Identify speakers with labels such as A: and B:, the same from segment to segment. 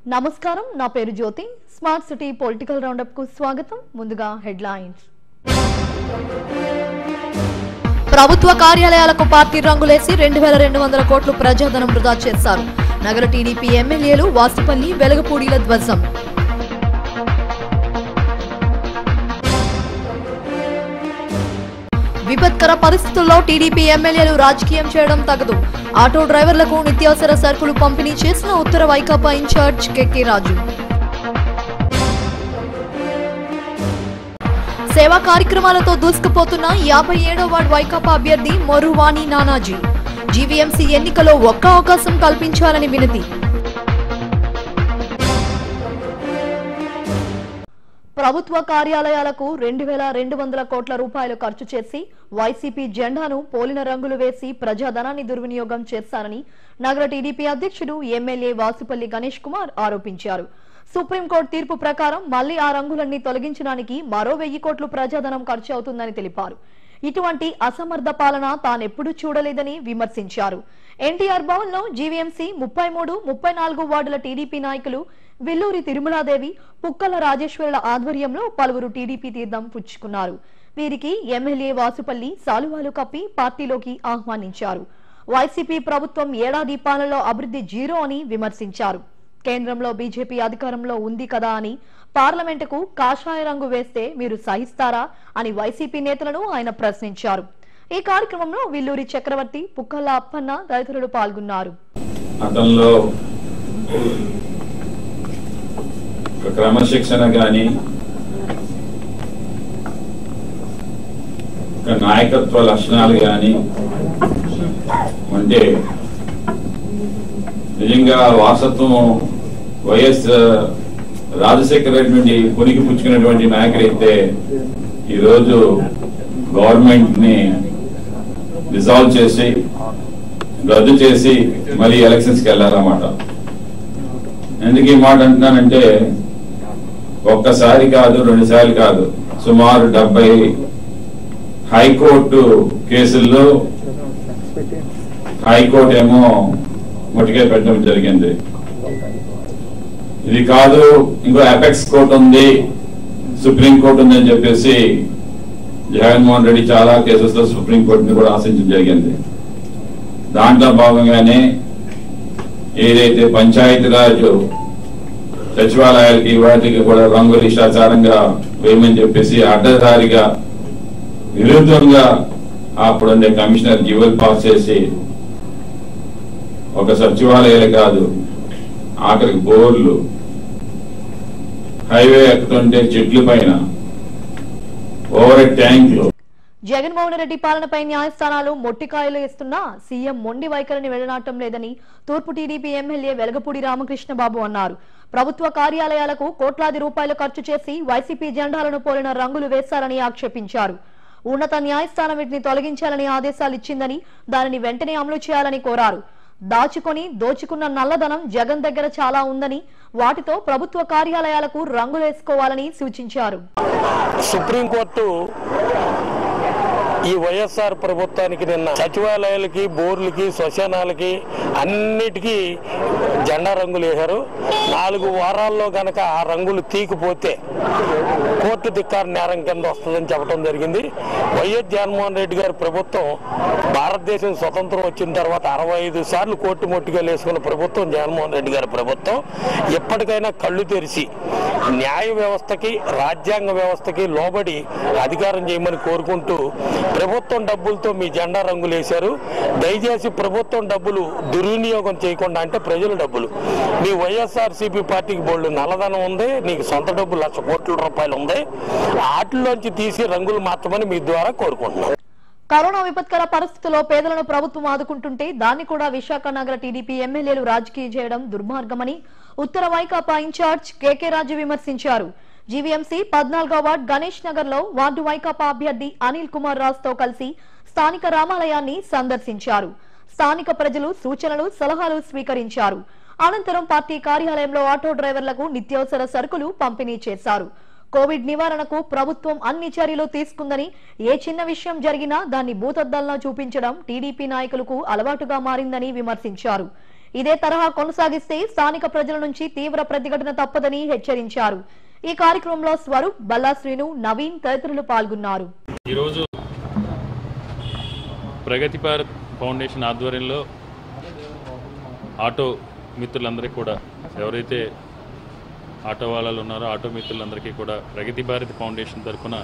A: నమస్కారం నా పేరు Jyothi smart city political roundup కు స్వాగతం ముందుగా హెడ్లైన్స్ ప్రభుత్వ కార్యాలయాలకు పార్టీ రంగులేసి రెండు వేల రెండు వందల కోట్లు ప్రజాధనం వృధా చేశారు నగర టీడీపీ ఎమ్మెల్యేలు వాసుపల్లి వెలగపూడిల ధ్వజం విపత్కర పరిస్థితుల్లో టీడీపీ ఎమ్మెల్యేలు రాజకీయం చేయడం తగదు ఆటో డ్రైవర్లకు నిత్యావసర సరుకులు పంపిణీ చేసిన ఉత్తర వైకాపా ఇన్ఛార్జ్ కెకే రాజు సేవా కార్యక్రమాలతో దూసుకుపోతున్న యాభై ఏడో వార్డు వైకాపా అభ్యర్థి మొరువాణి నానాజీ జీవీఎంసీ ఎన్నికలో ఒక్క అవకాశం కల్పించాలని వినతి ప్రభుత్వ కార్యాలయాలకు రెండు వేల రెండు వందల కోట్ల రూపాయలు ఖర్చు చేసి వైసీపీ జెండాను పోలిన రంగులు వేసి ప్రజాధనాన్ని దుర్వినియోగం చేశారని నగర టీడీపీ అధ్యక్షుడు ఎమ్మెల్యే వాసుపల్లి గణేష్ కుమార్ ఆరోపించారు సుప్రీంకోర్టు తీర్పు ప్రకారం మళ్లీ ఆ రంగులన్నీ తొలగించడానికి మరో వెయ్యి కోట్లు ప్రజాధనం ఖర్చు అవుతుందని తెలిపారు ఇటువంటి అసమర్థ పాలన తానెప్పుడూ చూడలేదని విమర్శించారు ఎన్టీఆర్ భవన్ లో జీవీఎంసీ ముప్పై మూడు ముప్పై నాలుగు వార్డుల టీడీపీ నాయకులు విల్లూరి తిరుమలాదేవి పుక్కల రాజేశ్వరుల ఆధ్వర్యంలో పలువురు టీడీపీ తీర్థం పుచ్చుకున్నారు వీరికి ఎమ్మెల్యే వాసుపల్లి సాలువాలు కప్పి పార్టీలోకి ఆహ్వానించారు వైసీపీ ప్రభుత్వం ఏడాది పాలనలో అభివృద్ధి జీరో అని విమర్శించారు కేంద్రంలో బీజేపీ అధికారంలో ఉంది కదా అని పార్లమెంటుకు కాషాయ రంగు వేస్తే మీరు సహిస్తారా అని వైసీపీ నేతలను ఆయన ప్రశ్నించారు ఈ కార్యక్రమంలో విల్లూరి చక్రవర్తి పుక్కల అప్పన్న తదితరులు పాల్గొన్నారు
B: అతనిలో ఒక క్రమశిక్షణ కానీ ఒక నాయకత్వ లక్షణాలు కానీ ఉంటే నిజంగా వారసత్వం వైఎస్ రాజశేఖర రెడ్డి నుండి కొనికి పుచ్చుకున్నటువంటి నాయకుడైతే ఈరోజు గవర్నమెంట్ ని డిజాల్వ్ చేసి రద్దు చేసి మళ్ళీ ఎలక్షన్స్ కి వెళ్ళాలన్నమాట ఎందుకు ఈ మాట అంటున్నానంటే ఒక్కసారి కాదు రెండు సార్లు కాదు సుమారు డెబ్బై హైకోర్టు కేసుల్లో హైకోర్టు ఏమో ముట్టికే పెట్టడం జరిగింది ఇది కాదు ఇంకో అపెక్స్ కోర్టు ఉంది సుప్రీం కోర్టు ఉంది అని చెప్పేసి జగన్మోహన్ రెడ్డి చాలా కేసెస్ లో సుప్రీం కోర్టుని కూడా ఆశించడం జరిగింది దాంట్లో భాగంగానే ఏదైతే పంచాయతీరాజ్ సచివాలయాలకి వాటికి కూడా రంగులు ఇష్టాచారంగా వేయమని చెప్పేసి అడ్డదారిగా విరుద్ధంగా అప్పుడుండే కమిషనర్ జీవోలు పాస్ చేసి ఒక సచివాలయాలు కాదు ఆఖరికి బోర్లు హైవే ఎక్కుతుంటే చెట్ల పైన ఓవర్ ట్యాంక్లు
A: జగన్మోహన్ రెడ్డి పాలనపై న్యాయస్థానాలు మొట్టికాయలు ఇస్తున్నా సీఎం మొండి వైఖరిని వెళ్లనాటం లేదని తూర్పు టీడీపీ ఎమ్మెల్యే వెలగపూడి రామకృష్ణబాబు అన్నారు ప్రభుత్వ కార్యాలయాలకు కోట్లాది రూపాయలు ఖర్చు చేసి వైసీపీ జెండాలను పోలిన రంగులు వేశారని ఆక్షేపించారు ఉన్నత న్యాయస్థానం వీటిని తొలగించాలని ఆదేశాలు ఇచ్చిందని దానిని వెంటనే అమలు చేయాలని కోరారు దాచుకొని దోచుకున్న నల్లధనం జగన్ దగ్గర చాలా ఉందని వాటితో ప్రభుత్వ కార్యాలయాలకు రంగులేసుకోవాలని సూచించారు
C: సుప్రీంకోర్టు ఈ వైఎస్ఆర్ ప్రభుత్వానికి నిన్న సచివాలయాలకి బోర్లకి శ్మశానాలకి అన్నిటికీ జెండా రంగులు వేశారు నాలుగు వారాల్లో గనక ఆ రంగులు తీకిపోతే కోర్టు ధిక్కార నేరం కింద వస్తుందని చెప్పడం జరిగింది వైఎస్ జగన్మోహన్ రెడ్డి గారి ప్రభుత్వం భారతదేశం స్వతంత్రం వచ్చిన తర్వాత అరవై ఐదు సార్లు కోర్టు మొట్టిగా వేసుకున్న ప్రభుత్వం జగన్మోహన్ రెడ్డి గారి ప్రభుత్వం ఎప్పటికైనా కళ్ళు తెరిచి న్యాయ వ్యవస్థకి రాజ్యాంగ వ్యవస్థకి లోబడి అధికారం చేయమని కోరుకుంటూ ప్రభుత్వం డబ్బులతో మీ జెండా రంగులు వేశారు దయచేసి ప్రభుత్వం డబ్బులు దుర్వినియోగం చేయకుండా అంటే ప్రజల డబ్బులు మీ వైఎస్ఆర్ సిపి పార్టీకి బోల్డ్ నల్లధనం ఉంది నీకు సొంత డబ్బు లక్ష కోట్ల రూపాయలు ఉంది వాటిలోంచి తీసి రంగులు మార్చమని మీ ద్వారా కోరుకుంటున్నాం
A: కరోనా విపత్కర పరిస్థితుల్లో పేదలను ప్రభుత్వం ఆదుకుంటుంటే దాన్ని కూడా విశాఖ నగర టీడీపీ ఎమ్మెల్యేలు రాజకీయం చేయడం దుర్మార్గమని ఉత్తర వైకాపా ఇన్ఛార్జ్ కేకే రాజు విమర్శించారు జీవీఎంసీ పద్నాలుగో వార్డ్ గణేష్ నగర్ లో వార్డు వైకాపా అభ్యర్థి అనిల్ కుమార్ రాజ్ తో కలిసి స్థానిక రామాలయాన్ని సందర్శించారు స్థానిక ప్రజలు సూచనలు సలహాలు స్వీకరించారు అనంతరం పార్టీ కార్యాలయంలో ఆటో డ్రైవర్లకు నిత్యావసర సరుకులు పంపిణీ చేశారు కోవిడ్ నివారణకు ప్రభుత్వం అన్ని చర్యలు తీసుకుందని ఏ చిన్న విషయం జరిగినా దాన్ని భూతద్దంలో చూపించడం టీడీపీ నాయకులకు అలవాటుగా మారిందని విమర్శించారు ఇదే తరహా కొనసాగిస్తే స్థానిక ప్రజల నుంచి తీవ్ర ప్రతిఘటన తప్పదని హెచ్చరించారు ఈ కార్యక్రమంలో స్వరూప్ బల్లా శ్రీను నవీన్ తదితరులు పాల్గొన్నారు
D: ఈరోజు ప్రగతి భారత్ ఫౌండేషన్ ఆధ్వర్యంలో ఆటో మిత్రులందరికీ కూడా ఎవరైతే ఆటో వాళ్ళు ఉన్నారో ఆటో మిత్రులందరికీ కూడా ప్రగతి భారత్ ఫౌండేషన్ తరఫున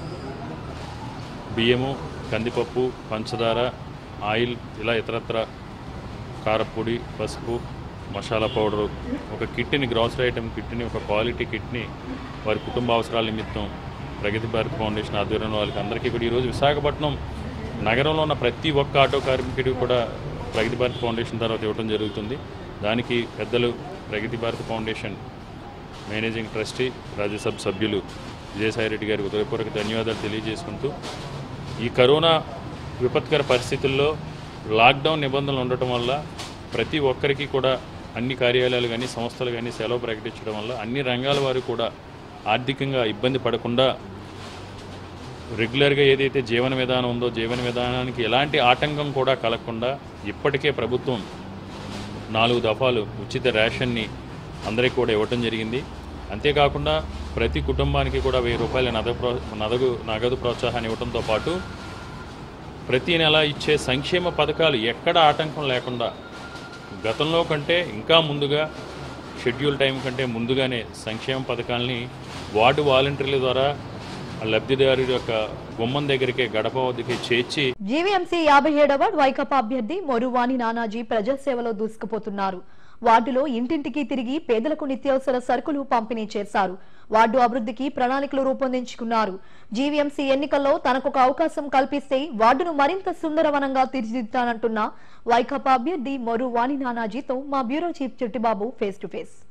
D: బియ్యము కందిపప్పు పంచదార ఆయిల్ ఇలా ఇతరత్ర కారపొడి పసుపు మసాలా పౌడరు ఒక కిట్ని గ్రాసరీ ఐటమ్ కిట్ని ఒక క్వాలిటీ కిట్ని వారి కుటుంబ అవసరాల నిమిత్తం ప్రగతి భారత్ ఫౌండేషన్ ఆధ్వర్యంలో వాళ్ళకి అందరికీ కూడా ఈరోజు విశాఖపట్నం నగరంలో ఉన్న ప్రతి ఒక్క ఆటో కార్మికుడికి కూడా ప్రగతి భారత్ ఫౌండేషన్ తర్వాత ఇవ్వడం జరుగుతుంది దానికి పెద్దలు Pragathi Bharat foundation managing trustee Rajya Sabha సభ్యులు విజయసాయిరెడ్డి గారికి హృదయపూర్వక ధన్యవాదాలు తెలియజేసుకుంటూ ఈ కరోనా విపత్కర పరిస్థితుల్లో లాక్డౌన్ నిబంధనలు ఉండటం వల్ల ప్రతి ఒక్కరికి కూడా అన్ని కార్యాలయాలు కానీ సంస్థలు కానీ సెలవు ప్రకటించడం వల్ల అన్ని రంగాల వారు కూడా ఆర్థికంగా ఇబ్బంది పడకుండా రెగ్యులర్గా ఏదైతే జీవన విధానం ఉందో జీవన విధానానికి ఎలాంటి ఆటంకం కూడా కలగకుండా ఇప్పటికే ప్రభుత్వం నాలుగు దఫాలు ఉచిత రేషన్ని అందరికీ కూడా ఇవ్వటం జరిగింది అంతేకాకుండా ప్రతి కుటుంబానికి కూడా వెయ్యి రూపాయల నగదు ప్రో నగదు నగదు ప్రోత్సాహాన్ని ఇవ్వడంతో పాటు ప్రతి నెల ఇచ్చే సంక్షేమ పథకాలు ఎక్కడ ఆటంకం లేకుండా గతంలో కంటే ఇంకా ముందుగా షెడ్యూల్ టైం కంటే ముందుగానే సంక్షేమ పథకాలని వార్డు వాలంటీర్ల ద్వారా ఆ లబ్ధిదారు యొక్క గుమ్మం దగ్గరికే గడప వద్దకే చేర్చి
A: జీవీఎంసీ యాభై ఏడవ వైకపా అభ్యర్థి మొరువాణి నానాజీ ప్రజాసేవలో దూసుకుపోతున్నారు వార్డులో ఇంటింటికి తిరిగి పేదలకు నిత్యావసర సరుకులు పంపిణీ చేశారు వార్డు అభివృద్ధికి ప్రణాళికలు రూపొందించుకున్నారు జీవీఎంసీ ఎన్నికల్లో తనకొక అవకాశం కల్పిస్తే వార్డును మరింత సుందరవనంగా తీర్చిదిద్దానంటున్న వైకపా అభ్యర్థి మొరు వాణి నానాజీతో మా bureau chief Chittibabu face to face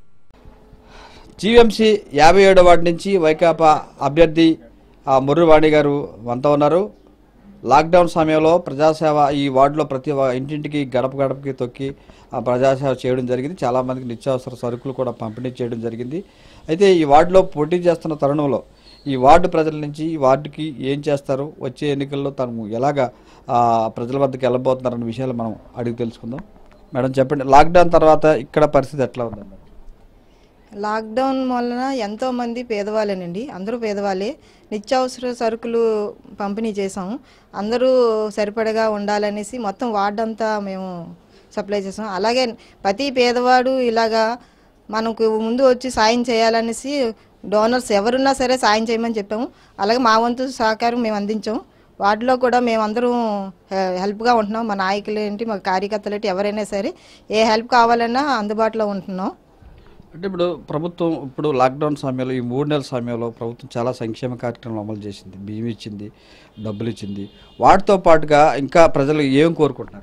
E: GVMC యాభై ఏడో వార్డు నుంచి వైకాపా అభ్యర్థి ఆ ముర్రువాణి గారు వంత ఉన్నారు లాక్డౌన్ సమయంలో ప్రజాసేవ ఈ వార్డులో ప్రతి ఒక్క ఇంటింటికి గడప గడపకి తొక్కి ఆ ప్రజాసేవ చేయడం జరిగింది చాలామందికి నిత్యావసర సరుకులు కూడా పంపిణీ చేయడం జరిగింది అయితే ఈ వార్డులో పోటీ చేస్తున్న తరుణంలో ఈ వార్డు ప్రజల నుంచి ఈ వార్డుకి ఏం చేస్తారు వచ్చే ఎన్నికల్లో తను ఎలాగా ఆ, ప్రజల వద్దకు వెళ్ళబోతున్నారన్న విషయాలు మనం అడిగి తెలుసుకుందాం మేడం చెప్పండి లాక్డౌన్ తర్వాత ఇక్కడ పరిస్థితి ఎట్లా ఉందండి
F: లాక్డౌన్ వలన ఎంతో మంది పేదవాళ్ళేనండి అందరూ పేదవాళ్ళే నిత్యావసర సరుకులు పంపిణీ చేసాము అందరూ సరిపడగా ఉండాలనేసి మొత్తం వార్డ్ అంతా మేము సప్లై చేసాం అలాగే ప్రతి పేదవాడు ఇలాగా మనకు ముందు వచ్చి సాయం చేయాలనేసి డోనర్స్ ఎవరున్నా సరే సాయం చేయమని చెప్పాము అలాగే మా వంతు సహకారం మేము అందించాము వాటిలో కూడా మేమందరం హె- హెల్ప్గా ఉంటున్నాం మా నాయకులు ఏంటి మా కార్యకర్తలు ఏంటి ఎవరైనా సరే ఏ హెల్ప్ కావాలన్నా అందుబాటులో ఉంటున్నాం
E: అంటే ఇప్పుడు ప్రభుత్వం ఇప్పుడు లాక్డౌన్ సమయంలో ఈ మూడు నెలల సమయంలో ప్రభుత్వం చాలా సంక్షేమ కార్యక్రమాలు అమలు చేసింది బియ్యం ఇచ్చింది డబ్బులు ఇచ్చింది వాటితో పాటుగా ఇంకా ప్రజలు ఏం కోరుకుంటున్నారు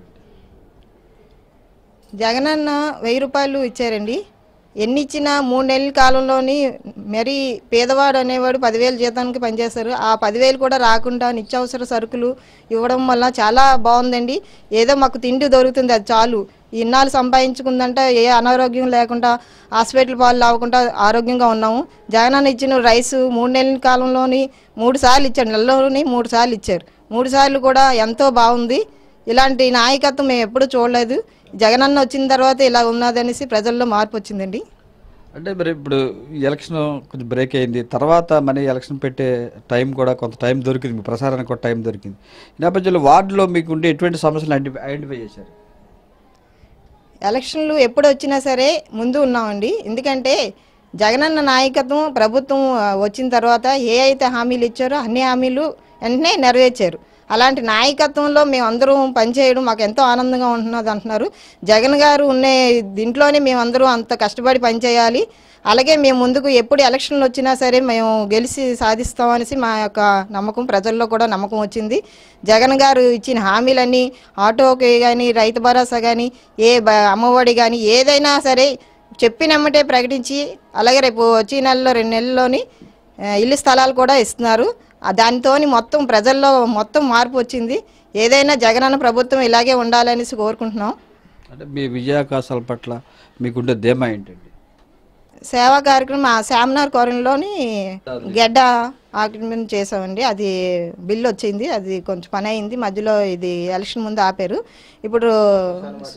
F: జగనన్న వెయ్యి రూపాయలు ఇచ్చారండి ఎన్ని ఇచ్చినా మూడు నెలల కాలంలోని మరి పేదవాడు అనేవాడు పదివేలు జీతానికి పనిచేస్తారు ఆ పదివేలు కూడా రాకుండా నిత్యావసర సరుకులు ఇవ్వడం వల్ల చాలా బాగుందండి ఏదో మాకు తిండి దొరుకుతుంది అది చాలు ఇన్నాళ్ళు సంపాదించుకుందంటే ఏ అనారోగ్యం లేకుండా హాస్పిటల్ పాలు అవ్వకుండా ఆరోగ్యంగా ఉన్నాము జగనన్న ఇచ్చిన రైస్ మూడు నెలల కాలంలోని మూడు సార్లు ఇచ్చారు నెలలోని మూడు సార్లు ఇచ్చారు మూడు సార్లు కూడా ఎంతో బాగుంది ఇలాంటి నాయకత్వం మేము ఎప్పుడూ చూడలేదు జగనన్న వచ్చిన తర్వాత ఇలా ఉన్నదనేసి ప్రజల్లో మార్పు వచ్చిందండి
E: అంటే మరి ఇప్పుడు ఈ ఎలక్షన్ కొంచెం బ్రేక్ అయింది తర్వాత మళ్ళీ ఎలక్షన్ పెట్టే టైం కూడా కొంత టైం దొరికింది మీ ప్రసారానికి కూడా టైం దొరికింది ఈ నేపథ్యంలో వార్డులో మీకు ఉండే ఎటువంటి సమస్యలు ఐడెంటిఫై ఐడెంటిఫై చేశారు
F: ఎలక్షన్లు ఎప్పుడు వచ్చినా సరే ముందు ఉన్నామండి ఎందుకంటే జగనన్న నాయకత్వం ప్రభుత్వం ఆ, వచ్చిన తర్వాత ఏ అయితే హామీలు ఇచ్చారో అన్ని హామీలు వెంటనే నెరవేర్చారు అలాంటి నాయకత్వంలో మేము అందరం పనిచేయడం మాకు ఎంతో ఆనందంగా ఉంటున్నది అంటున్నారు జగన్ గారు ఉండే దీంట్లోనే మేమందరం అంత కష్టపడి పనిచేయాలి అలాగే మేము ముందుకు ఎప్పుడు ఎలక్షన్లు వచ్చినా సరే మేము గెలిచి సాధిస్తామనేసి మా యొక్క నమ్మకం ప్రజల్లో కూడా నమ్మకం వచ్చింది జగన్ గారు ఇచ్చిన హామీలన్నీ ఆటోకి కానీ రైతు భరోసా కానీ ఏ బ- అమ్మఒడి కానీ ఏదైనా సరే చెప్పినమ్మటే ప్రకటించి అలాగే రేపు వచ్చే నెలలో రెండు నెలల్లోని ఆ, ఇల్లు స్థలాలు కూడా ఇస్తున్నారు దానితో మొత్తం ప్రజల్లో మొత్తం మార్పు వచ్చింది ఏదైనా జగనన్న ప్రభుత్వం ఇలాగే ఉండాలనేసి కోరుకుంటున్నాం
E: అంటే మీ విజయావకాశాల పట్ల మీకుండే ధీమా ఏంటండి
F: సేవా కార్యక్రమం ఆ శామ్నార్ కోరంలోని గెడ్డ ఆక్రమణ చేసామండి అది బిల్లు వచ్చింది అది కొంచెం పని అయింది మధ్యలో ఇది ఎలక్షన్ ముందు ఆపారు ఇప్పుడు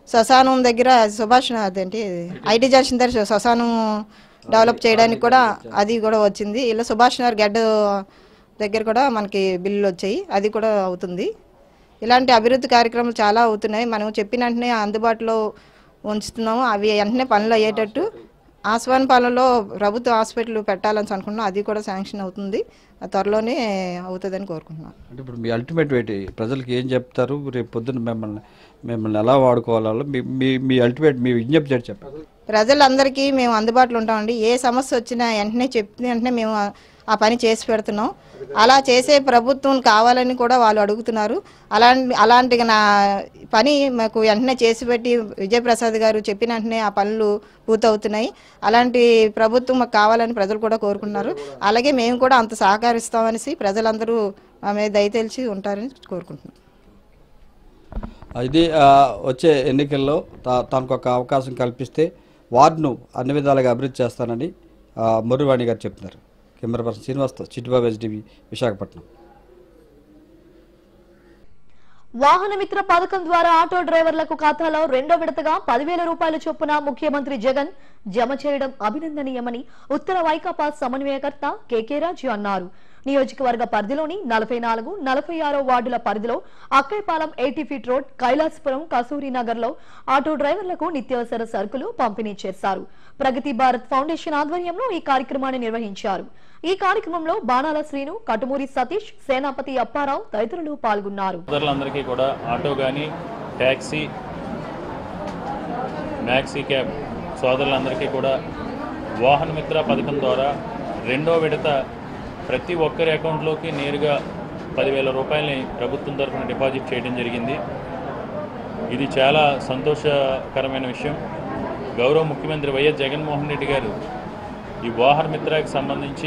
F: శ్మశానం దగ్గర సుభాష్ అదేంటి ఐటీ జంక్షన్ దగ్గర శ్మశానం డెవలప్ చేయడానికి కూడా అది కూడా వచ్చింది ఇలా సుభాష్ నగర్ గడ్డ దగ్గర కూడా మనకి బిల్లులు వచ్చాయి అది కూడా అవుతుంది ఇలాంటి అభివృద్ధి కార్యక్రమాలు చాలా అవుతున్నాయి మనం చెప్పిన వెంటనే అందుబాటులో ఉంచుతున్నాము అవి వెంటనే పనులు అయ్యేటట్టు ఆస్వాన్ పాలనలో ప్రభుత్వ హాస్పిటల్ పెట్టాలని అనుకుంటున్నాం అది కూడా శాంక్షన్ అవుతుంది అది త్వరలోనే అవుతుందని కోరుకుంటున్నాం
E: అంటే ఇప్పుడు మీ అల్టిమేట్ ఏంటి ప్రజలకు ఏం చెప్తారు రేపు పొద్దున్న మిమ్మల్ని మిమ్మల్ని ఎలా వాడుకోవాలో మీ మీ మీ అల్టిమేట్ మీ విజ్ఞప్తి ఏంటి చెప్పండి
F: ప్రజలందరికీ మేము అందుబాటులో ఉంటామండి ఏ సమస్య వచ్చినా వెంటనే చెప్పిన వెంటనే మేము ఆ- ఆ పని చేసి పెడుతున్నాం అలా చేసే ప్రభుత్వం కావాలని కూడా వాళ్ళు అడుగుతున్నారు అలాంటి అలాంటి నా పని మాకు వెంటనే చేసి పెట్టి విజయప్రసాద్ గారు చెప్పిన వెంటనే ఆ పనులు పూర్తవుతున్నాయి అలాంటి ప్రభుత్వం మాకు కావాలని ప్రజలు కూడా కోరుకుంటున్నారు అలాగే మేము కూడా అంత సహకరిస్తామనేసి ప్రజలందరూ మా మీద దయతెలిచి ఉంటారని కోరుకుంటున్నాం
E: ఇది ఆ, వచ్చే ఎన్నికల్లో తా తనకు ఒక అవకాశం కల్పిస్తే వార్డును అన్ని విధాలుగా అభివృద్ధి చేస్తానని ఆ, ముర్రివాణి గారు చెప్తున్నారు కెమెరా పర్సన్ శ్రీనివాస్తో చిట్టుబాబు ఎస్డివి విశాఖపట్నం
A: వాహన మిత్ర పథకం ద్వారా ఆటో డ్రైవర్లకు ఖాతాలో రెండో విడతగా పదివేల రూపాయల చొప్పున ముఖ్యమంత్రి జగన్ జమ చేయడం అభినందనీయమని ఉత్తర వైకాపా సమన్వయకర్త కెకే రాజు అన్నారు నియోజకవర్గ పరిధిలోని నలభై నాలుగు నలభై ఆరో వార్డుల పరిధిలో Akkayyapalem eighty feet road Kailasapuram Kasuri Nagar లో ఆటో డ్రైవర్లకు నిత్యావసర సరుకులు పంపిణీ చేశారు ప్రగతి భారత్ ఫౌండేషన్ ఆధ్వర్యంలో ఈ కార్యక్రమాన్ని నిర్వహించారు ఈ కార్యక్రమంలో బాణాల శ్రీను కటుమూరి సతీష్ సేనాపతి అప్పారావు తదితరులు పాల్గొన్నారు
D: సోదరులందరికీ కూడా ఆటో కానీ ట్యాక్సీ మ్యాక్సీ క్యాబ్ సోదరులందరికీ కూడా వాహన మిత్ర పథకం ద్వారా రెండో విడత ప్రతి ఒక్కరి అకౌంట్లోకి నేరుగా పదివేల రూపాయలని ప్రభుత్వం తరఫున డిపాజిట్ చేయడం జరిగింది ఇది చాలా సంతోషకరమైన విషయం గౌరవ ముఖ్యమంత్రి వైఎస్ జగన్మోహన్ రెడ్డి గారు ఈ వాహన మిత్రకి సంబంధించి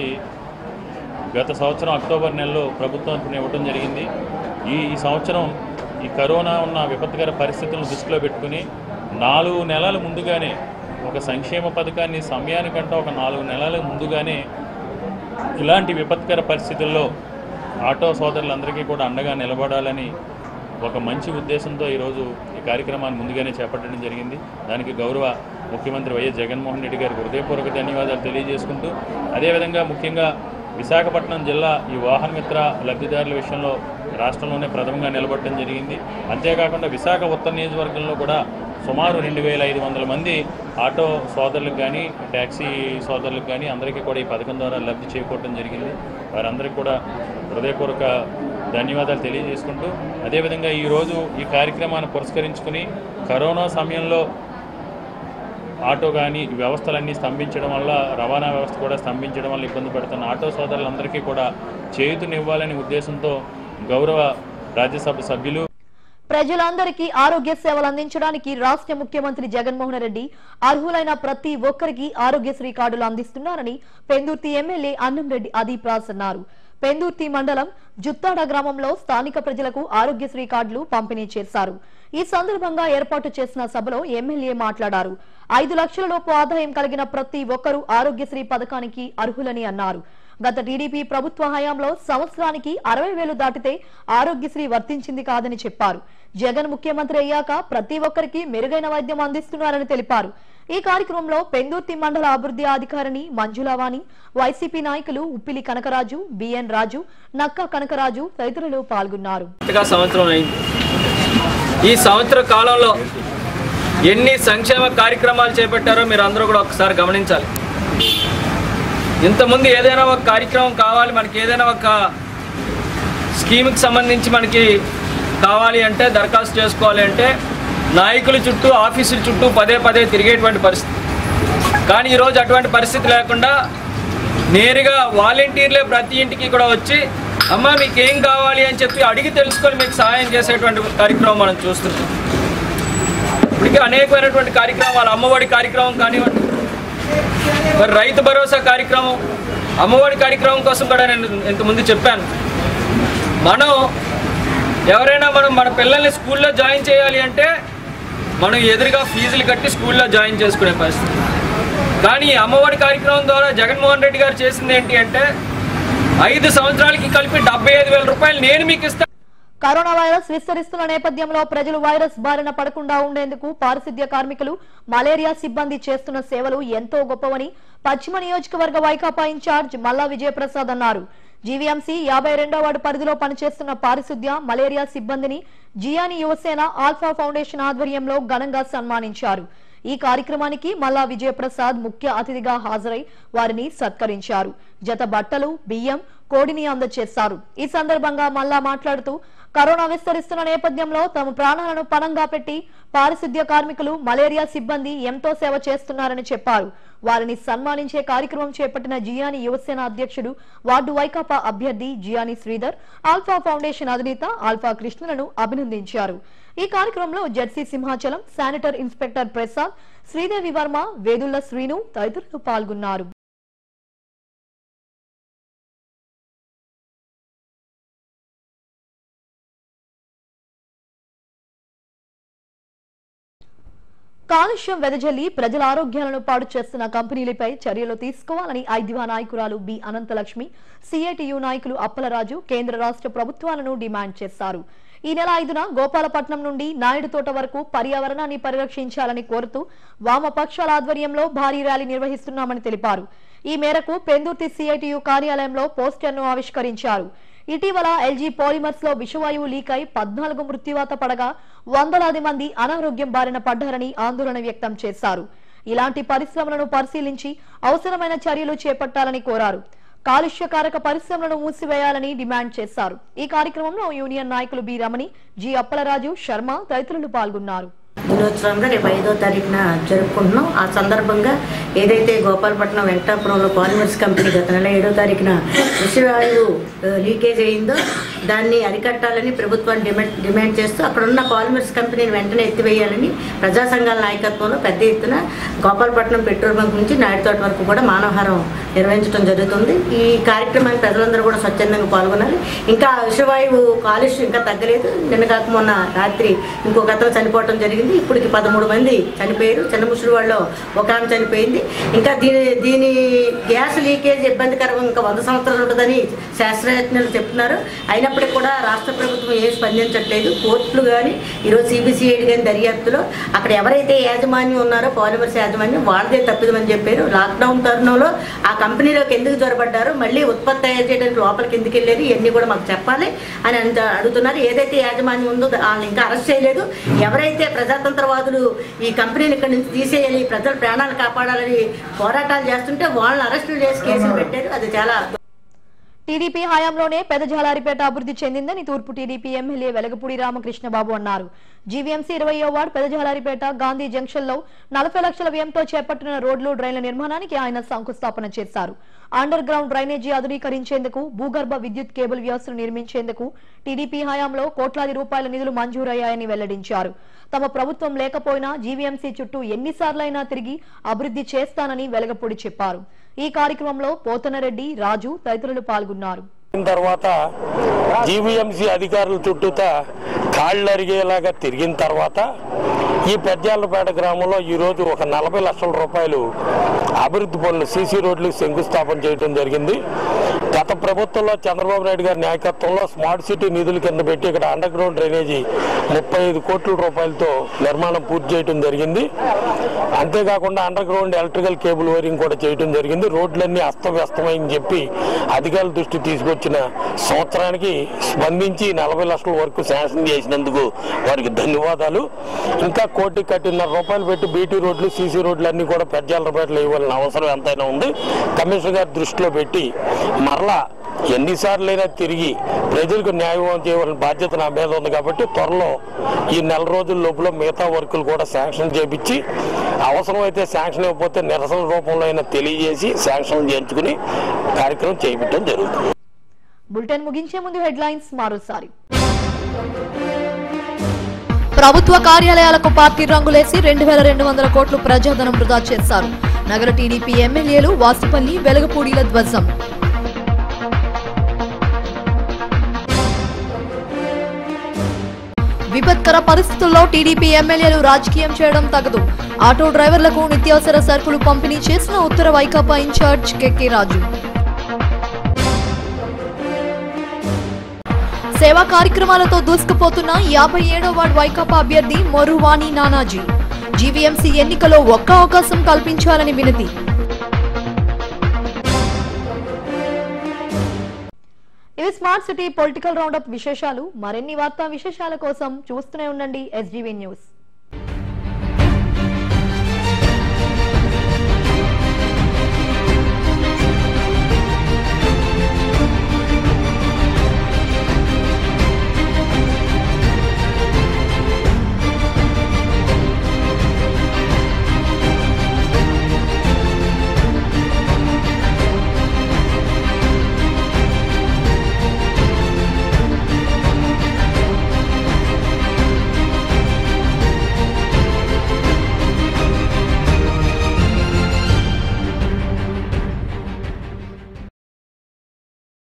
D: గత సంవత్సరం అక్టోబర్ నెలలో ప్రభుత్వం ఇవ్వడం జరిగింది ఈ ఈ సంవత్సరం ఈ కరోనా ఉన్న విపత్కర పరిస్థితులను దృష్టిలో పెట్టుకుని నాలుగు నెలల ముందుగానే ఒక సంక్షేమ పథకాన్ని సమయానికంటే ఒక నాలుగు నెలల ముందుగానే ఇలాంటి విపత్కర పరిస్థితుల్లో ఆటో సోదరులందరికీ కూడా అండగా నిలబడాలని ఒక మంచి ఉద్దేశంతో ఈరోజు ఈ కార్యక్రమాన్ని ముందుగానే చేపట్టడం జరిగింది దానికి గౌరవ ముఖ్యమంత్రి వైఎస్ జగన్మోహన్ రెడ్డి గారికి హృదయపూర్వక ధన్యవాదాలు తెలియజేసుకుంటూ అదేవిధంగా ముఖ్యంగా విశాఖపట్నం జిల్లా ఈ వాహన మిత్ర లబ్ధిదారుల విషయంలో రాష్ట్రంలోనే ప్రథమంగా నిలబడటం జరిగింది అంతేకాకుండా విశాఖ ఉత్తర నియోజకవర్గంలో కూడా సుమారు రెండు వేల ఐదు వందల మంది ఆటో సోదరులకు కానీ ట్యాక్సీ సోదరులకు కానీ అందరికీ కూడా ఈ పథకం ద్వారా లబ్ధి చేకూరడం జరిగింది వారందరికీ కూడా హృదయపూర్వక ధన్యవాదాలు తెలియజేసుకుంటూ అదేవిధంగా ఈరోజు ఈ కార్యక్రమాన్ని పురస్కరించుకుని కరోనా సమయంలో ఆటో కానీ ఈ వ్యవస్థలన్నీ స్తంభించడం వల్ల రవాణా వ్యవస్థ కూడా స్తంభించడం వల్ల ఇబ్బంది పడుతున్న ఆటో సోదరులందరికీ కూడా చేయుతునివ్వాలనే ఉద్దేశంతో గౌరవ రాజ్యసభ సభ్యులు
A: ప్రజలందరికీ ఆరోగ్య సేవలు అందించడానికి రాష్ట్ర ముఖ్యమంత్రి జగన్మోహన్ రెడ్డి అర్హులైన ప్రతి ఒక్కరికి ఆరోగ్యశ్రీ కార్డులు అందిస్తున్నారని పెందుర్తి ఎమ్మెల్యే అన్నంరెడ్డి అదీప్ రాజ్ అన్నారు పెందుర్తి మండలం జుత్తాడ గ్రామంలో స్థానిక ప్రజలకు ఆరోగ్యశ్రీ కార్డులు పంపిణీ చేశారు ఈ సందర్భంగా ఏర్పాటు చేసిన సభలో ఎమ్మెల్యే మాట్లాడారు ఐదు లక్షల లోపు ఆదాయం కలిగిన ప్రతి ఒక్కరూ ఆరోగ్యశ్రీ పథకానికి అర్హులని అన్నారు గత టీడీపీ ప్రభుత్వ హయాంలో సంవత్సరానికి అరవై వేలు దాటితే ఆరోగ్యశ్రీ వర్తించింది కాదని చెప్పారు జగన్ ముఖ్యమంత్రి అయ్యాక ప్రతి ఒక్కరికి మెరుగైన వైద్యం అందిస్తున్నారని తెలిపారు ఈ కార్యక్రమంలో పెందుర్తి మండల అభివృద్ధి అధికారిని మంజులావాణి వైసీపీ నాయకులు ఉప్పిలి కనకరాజు బిఎన్ రాజు నక్క కనకరాజు తదితరులు పాల్గొన్నారు
G: పూర్తిగా సంవత్సరం అయింది ఈ సంవత్సర కాలంలో ఎన్ని సంక్షేమ కార్యక్రమాలు చేపట్టారో మీరు అందరూ కూడా ఒకసారి గమనించాలి ఇంతకుముందు ఏదైనా ఒక కార్యక్రమం కావాలి మనకి ఏదైనా ఒక స్కీమ్కి సంబంధించి మనకి కావాలి అంటే దరఖాస్తు చేసుకోవాలి అంటే నాయకుల చుట్టూ ఆఫీసుల చుట్టూ పదే పదే తిరిగేటువంటి పరిస్థితి కానీ ఈరోజు అటువంటి పరిస్థితి లేకుండా నేరుగా వాలంటీర్లే ప్రతి ఇంటికి కూడా వచ్చి అమ్మ మీకు ఏం కావాలి అని చెప్పి అడిగి తెలుసుకొని మీకు సహాయం చేసేటువంటి కార్యక్రమం మనం చూస్తున్నాం ఇప్పటికీ అనేకమైనటువంటి కార్యక్రమాలు అమ్మఒడి కార్యక్రమం కానివ్వండి మరి రైతు భరోసా కార్యక్రమం అమ్మఒడి కార్యక్రమం కోసం కూడా నేను ఇంతకుముందు చెప్పాను మనం ఎవరైనా మనం మన పిల్లల్ని స్కూల్లో జాయిన్ చేయాలి అంటే మనం ఎదురుగా ఫీజులు కట్టి స్కూల్లో జాయిన్ చేసుకునే పరిస్థితి కానీ ఈ అమ్మఒడి కార్యక్రమం ద్వారా జగన్మోహన్ రెడ్డి గారు చేసింది ఏంటి అంటే ఐదు సంవత్సరాలకి కలిపి డెబ్బై ఐదు వేల రూపాయలు నేను మీకు ఇస్తాను
A: కరోనా వైరస్ విస్తరిస్తున్న నేపథ్యంలో ప్రజలు వైరస్ బారిన పడకుండా ఉండేందుకు పారిశుద్ధ్య కార్మికులు మలేరియా సిబ్బంది చేస్తున్న సేవలు ఎంతో గొప్పవని పశ్చిమ నియోజకవర్గ వైకాపా ఇన్ఛార్జ్ మల్లా విజయప్రసాద్ అన్నారు జీవీఎంసీ యాభై రెండో వార్డు పరిధిలో పనిచేస్తున్న పారిశుద్ధ్య మలేరియా సిబ్బందిని జియాని యువసేన ఆల్ఫా ఫౌండేషన్ ఆధ్వర్యంలో ఘనంగా సన్మానించారు ఈ కార్యక్రమానికి మల్లా విజయప్రసాద్ ముఖ్య అతిథిగా హాజరై వారిని సత్కరించారు జత బట్టలు బియ్యం కోడిని అందజేశారు ఈ సందర్భంగా మల్లా మాట్లాడుతూ కరోనా విస్తరిస్తున్న నేపథ్యంలో తమ ప్రాణాలను పణంగా పెట్టి పారిశుద్ధ్య కార్మికులు మలేరియా సిబ్బంది ఎంతో సేవ చేస్తున్నారని చెప్పారు వారిని సన్మానించే కార్యక్రమం చేపట్టిన జియాని యువసేన అధ్యక్షుడు వార్డు వైకాపా అభ్యర్థి జియాని శ్రీధర్ ఆల్ఫా ఫౌండేషన్ అధినేత ఆల్ఫా కృష్ణలను అభినందించారు ఈ కార్యక్రమంలో Jersey Simhachalam sanitary inspector Prasad Sridevi Varma Vedulla Srinu తదితరులు పాల్గొన్నారు కాలుష్యం వెదజల్లి ప్రజల ఆరోగ్యాలను పాడు చేస్తున్న కంపెనీలపై చర్యలు తీసుకోవాలని ఐదివా నాయకురాలు బి అనంతలక్ష్మి సిఐటియు నాయకులు అప్పలరాజు కేంద్ర రాష్ట్ర ప్రభుత్వాలను డిమాండ్ చేశారు ఈ నెల ఐదున గోపాలపట్నం నుండి నాయుడు తోట వరకు పర్యావరణాన్ని పరిరక్షించాలని కోరుతూ వామపక్షాల ఆధ్వర్యంలో భారీ ర్యాలీ నిర్వహిస్తున్నామని తెలిపారు ఈ మేరకు పెందుర్తి సిఐటియు కార్యాలయంలో పోస్టర్ను ఆవిష్కరించారు ఇటీవల ఎల్జీ పాలిమర్స్ లో విషవాయువు లీక్ అయి పద్నాలుగు మృత్యువాత పడగా వందలాది మంది అనారోగ్యం బారిన పడ్డారని ఆందోళన వ్యక్తం చేశారు ఇలాంటి పరిశ్రమలను పరిశీలించి అవసరమైన చర్యలు చేపట్టాలని కోరారు కాలుష్యకారక పరిశ్రమలను మూసివేయాలని డిమాండ్ చేశారు ఈ కార్యక్రమంలో యూనియన్ నాయకులు బి రమణి జి అప్పలరాజు శర్మ తదితరులు పాల్గొన్నారు
H: దినోత్సవంగా రేపు ఐదో తారీఖున జరుపుకుంటున్నాం ఆ సందర్భంగా ఏదైతే గోపాలపట్నం వెంకటాపురంలో పాలిమర్స్ కంపెనీ గత నెల ఏడో తారీఖున విషవాయువు ఆ, లీకేజ్ అయిందో దాన్ని అరికట్టాలని ప్రభుత్వాన్ని డిమాండ్ డిమాండ్ చేస్తూ అక్కడ ఉన్న పాలిమర్స్ కంపెనీని వెంటనే ఎత్తివేయాలని ప్రజా సంఘాల నాయకత్వంలో పెద్ద ఎత్తున గోపాలపట్నం పెట్రోల్ బంక్ నుంచి నాయుడుతోట వరకు కూడా మానవహారం నిర్వహించడం జరుగుతుంది ఈ కార్యక్రమానికి ప్రజలందరూ కూడా స్వచ్ఛందంగా పాల్గొనాలి ఇంకా విషవాయువు కాలుష్యం ఇంకా తగ్గలేదు నిన్న కాక మొన్న రాత్రి ఇంకొక అతను చనిపోవడం జరిగింది ఇప్పటికి పదమూడు మంది చనిపోయారు చిన్న ముసలి వాళ్ళు ఒక ఆమె చనిపోయింది ఇంకా దీని దీని గ్యాస్ లీకేజ్ ఇబ్బందికరం ఇంకా వంద సంవత్సరాలు ఉంటుందని శాస్త్రజ్ఞులు చెప్తున్నారు అయినప్పటికీ కూడా రాష్ట్ర ప్రభుత్వం ఏం స్పందించట్లేదు కోర్టులు కానీ ఈరోజు సిబిసిఐడి కానీ దర్యాప్తులో అక్కడ ఎవరైతే యాజమాన్యం ఉన్నారో పాలిమర్స్ యాజమాన్యం వాళ్ళదే తప్పిదమని చెప్పారు లాక్డౌన్ తరుణంలో ఆ కంపెనీలోకి ఎందుకు జొరబడ్డారు మళ్ళీ ఉత్పత్తి తయారు చేయడానికి లోపలికి ఎందుకు వెళ్ళారు ఇవన్నీ కూడా మాకు చెప్పాలి అని అంత అడుగుతున్నారు ఏదైతే యాజమాన్యం ఉందో వాళ్ళని ఇంకా అరెస్ట్ చేయలేదు ఎవరైతే ప్రజాతంత్రవాదులు ఈ కంపెనీని ఇక్కడి నుంచి తీసేయాలి ప్రజల ప్రాణాలు కాపాడాలని పోరాటాలు చేస్తుంటే వాళ్ళని అరెస్టులు చేసి కేసులు పెట్టారు అది చాలా
A: టీడీపీ హయాంలోనే పెదజాలారిపేట అభివృద్ధి చెందిందని తూర్పు టీడీపీ ఎమ్మెల్యే వెలగపూడి రామకృష్ణబాబు అన్నారు జీవీఎంసీ ఇరవయో వార్డు పెదజాలారిపేట గాంధీ జంక్షన్ లో నలభై లక్షల వ్యయంతో చేపట్టిన రోడ్లు డ్రైన్ల నిర్మాణానికి ఆయన శంకుస్థాపన చేశారు అండర్ గ్రౌండ్ డ్రైనేజీ ఆధునీకరించేందుకు భూగర్భ విద్యుత్ కేబుల్ వ్యవస్థను నిర్మించేందుకు టీడీపీ హయాంలో కోట్లాది రూపాయల నిధులు మంజూరయ్యాయని వెల్లడించారు తమ ప్రభుత్వం లేకపోయినా జీవీఎంసీ చుట్టూ ఎన్నిసార్లైనా తిరిగి అభివృద్ధి చేస్తానని వెలగపూడి చెప్పారు ఈ కార్యక్రమంలో పోతనరెడ్డి రాజు తదితరులు పాల్గొన్నారు
C: అయిన తర్వాత జీవీఎంసీ అధికారుల చుట్టూతా కాళ్ళు అరిగేలాగా తిరిగిన తర్వాత ఈ పెద్దాలపేట గ్రామంలో ఈరోజు ఒక నలభై లక్షల రూపాయలు అభివృద్ధి పనులు సీసీ రోడ్లు శంకుస్థాపన చేయడం జరిగింది గత ప్రభుత్వంలో చంద్రబాబు నాయుడు గారి నాయకత్వంలో స్మార్ట్ సిటీ నిధుల కింద పెట్టి ఇక్కడ అండర్ గ్రౌండ్ డ్రైనేజీ ముప్పై ఐదు కోట్ల రూపాయలతో నిర్మాణం పూర్తి చేయడం జరిగింది అంతేకాకుండా underground electrical cable wiring కూడా చేయడం జరిగింది రోడ్లన్నీ అస్తవ్యస్తమని చెప్పి అధికారుల దృష్టి తీసుకొచ్చిన సంవత్సరానికి స్పందించి నలభై లక్షల వరకు శాంక్షన్ చేసినందుకు వారికి ధన్యవాదాలు ఇంకా కోటి కట్టిన్నర రూపాయలు పెట్టి బీటీ రోడ్లు సీసీ రోడ్లు అన్ని కూడా పెద్దాలపేటలో ఇవ్వాలని అవసరం ఎంతైనా ఉంది కమిషనర్ గారి దృష్టిలో పెట్టి మరలా ఎన్నిసార్లైనా తిరిగి ప్రజలకు న్యాయం చేయవలసిన బాధ్యత నా మీద ఉంది కాబట్టి త్వరలో ఈ నెల రోజుల లోపల మిగతా వర్కులు కూడా శాంక్షన్ చేపించి అవసరమైతే శాంక్షన్ ఇవ్వకపోతే నిరసన రూపంలో అయినా తెలియజేసి శాంక్షన్ చేయించుకుని కార్యక్రమం చేపట్టడం జరుగుతుంది
A: బులెటిన్ ముగించే ముందు హెడ్లైన్స్ మరోసారి ప్రభుత్వ కార్యాలయాలకు పార్టీ రంగులేసి రెండు వేల రెండు వందల కోట్లు ప్రజాధనం వృధా చేశారు నగర టీడీపీ ఎమ్మెల్యేలు వాసుపల్లి వెలగపూడిల ధ్వజం విపత్కర పరిస్థితుల్లో టీడీపీ ఎమ్మెల్యేలు రాజకీయం చేయడం తగదు ఆటో డ్రైవర్లకు నిత్యావసర సరుకులు పంపిణీ చేసిన ఉత్తర వైకాపా ఇన్ఛార్జ్ కెకే రాజు సేవా కార్యక్రమాలతో దూసుకుపోతున్న యాభై ఏడో వార్డు వైకాపా అభ్యర్థి మొరువాణి నానాజీ జీవీఎంసీ ఎన్నికలో ఒక్క అవకాశం కల్పించాలని వినతి ఇవి స్మార్ట్ సిటీ పొలిటికల్ రౌండప్ విశేషాలు మరిన్ని వార్తా విశేషాల కోసం చూస్తూనే ఉండండి ఎస్జీవీ న్యూస్